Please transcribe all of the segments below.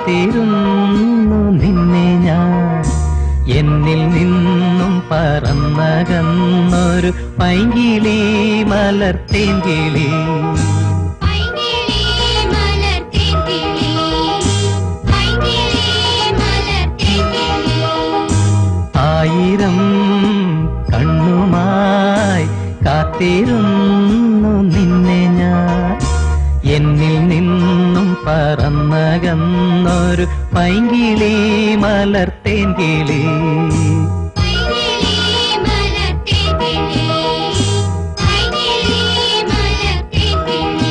കാത്തിരുന്നു നിന്നെ ഞാൻ എന്നിൽ നിന്നും പറന്നകന്നൊരു പൈങ്കിളി മലർത്തേങ്കിളി പൈങ്കിളി മലർത്തേങ്കിളി പൈങ്കിളി മലർത്തേങ്കിളി ആയിരം കണ്ണുമായി കാത്തിരുന്നു നിന്നെ ഞാൻ എന്നിൽ നിന്നും പറന്നകന്നൊരു പൈങ്കിളി മലർത്തേങ്കിളി പൈങ്കിളി മലർത്തേങ്കിളി പൈങ്കിളി മലർത്തേങ്കിളി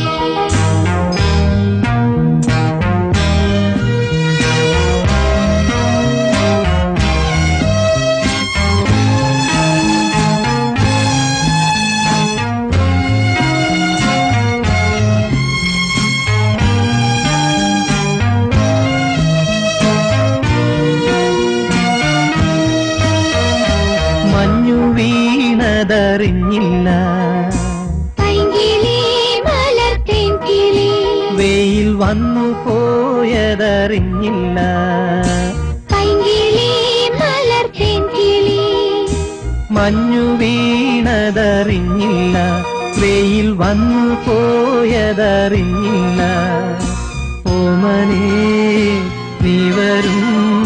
മഞ്ഞു വീണതറിഞ്ഞില്ല പൈങ്കിളി മലർത്തേങ്കിളി വെയിൽ വന്നു പോയതറിഞ്ഞില്ല പൈങ്കിളി മലർത്തേങ്കിളി മഞ്ഞു വീണതറിഞ്ഞില്ല വെയിൽ വന്നു പോയതറിഞ്ഞില്ല ഓമനേ നീ വരും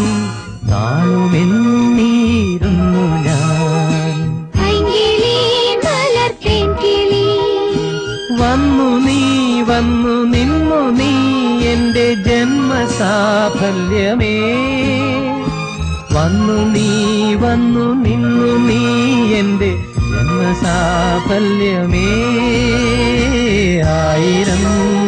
നാളുമെന്നീരുന്നു ഞാൻ പൈങ്കിളി മലർത്തേങ്കിളി വന്നു നീ വന്നു നിന്നു നീ എന്റെ ജന്മസാഫല്യമേ വന്നു നീ വന്നു നിന്നു നീ എന്റെ ജന്മസാഫല്യമേ ആയിരം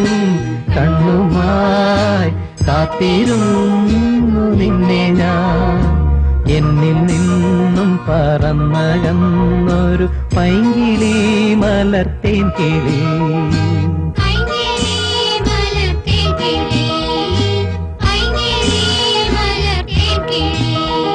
കണ്ണുമായി കാത്തിരുന്നു നിന്നെ ഞാൻ എന്നിൽ നിന്നും പറന്നകന്നൊരു പൈങ്കിളി മലർത്തേൻ കിളി പൈങ്കിളി മലർത്തേങ്കിളി പൈങ്കിളി മലർത്തേങ്കിളി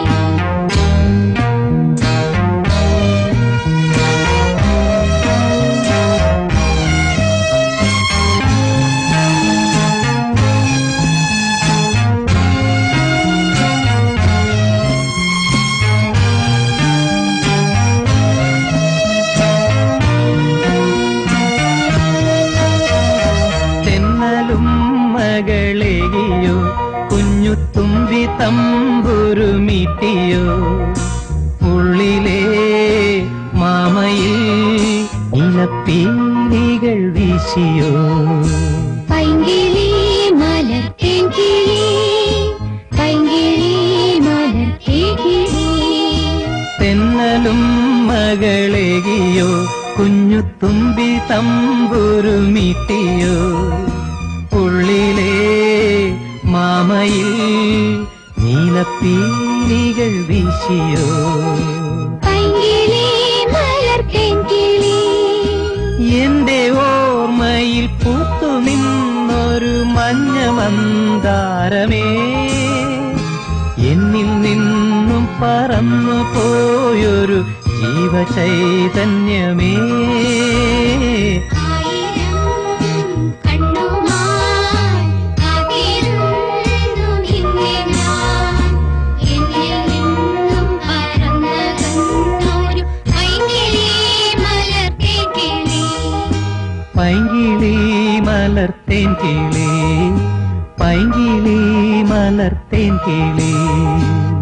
തെന്നലും മകളെയോ കുഞ്ഞു തുമ്പി തമ്പുരുമീട്ടിയോ ഉള്ളിലെ മാമയിൽ ഇലപ്പീലികൾ വീശിയോ പൈങ്കിളി മലർത്തേങ്കിളി പൈങ്കിളി മലർത്തേങ്കിളി തെന്നലും മകളെയോ കുഞ്ഞു തുമ്പി തമ്പുരുമീട്ടിയോ ഉള്ളിലെ മാമയിൽ നീലപ്പീലികൾ വീശിയോ പൈങ്കിളി മലർത്തേങ്കിളി എന്റെ ഓർമ്മയിൽ പൂത്തു നിന്നൊരു മഞ്ഞ മന്ദാരമേ എന്നിൽ നിന്നും പറന്നു പോയൊരു ജീവചൈതന്യമേ ആയിരം കണ്ണുമായി കാത്തിരുന്നു നിന്നെ ഞാൻ എന്നിൽ നിന്നും പറന്നകന്നൊരു പൈങ്കിളി മലർത്തേങ്കിളി പൈങ്കിളി മലർത്തേൻ കിളി പൈങ്കിളി മലർത്തേൻ കിളി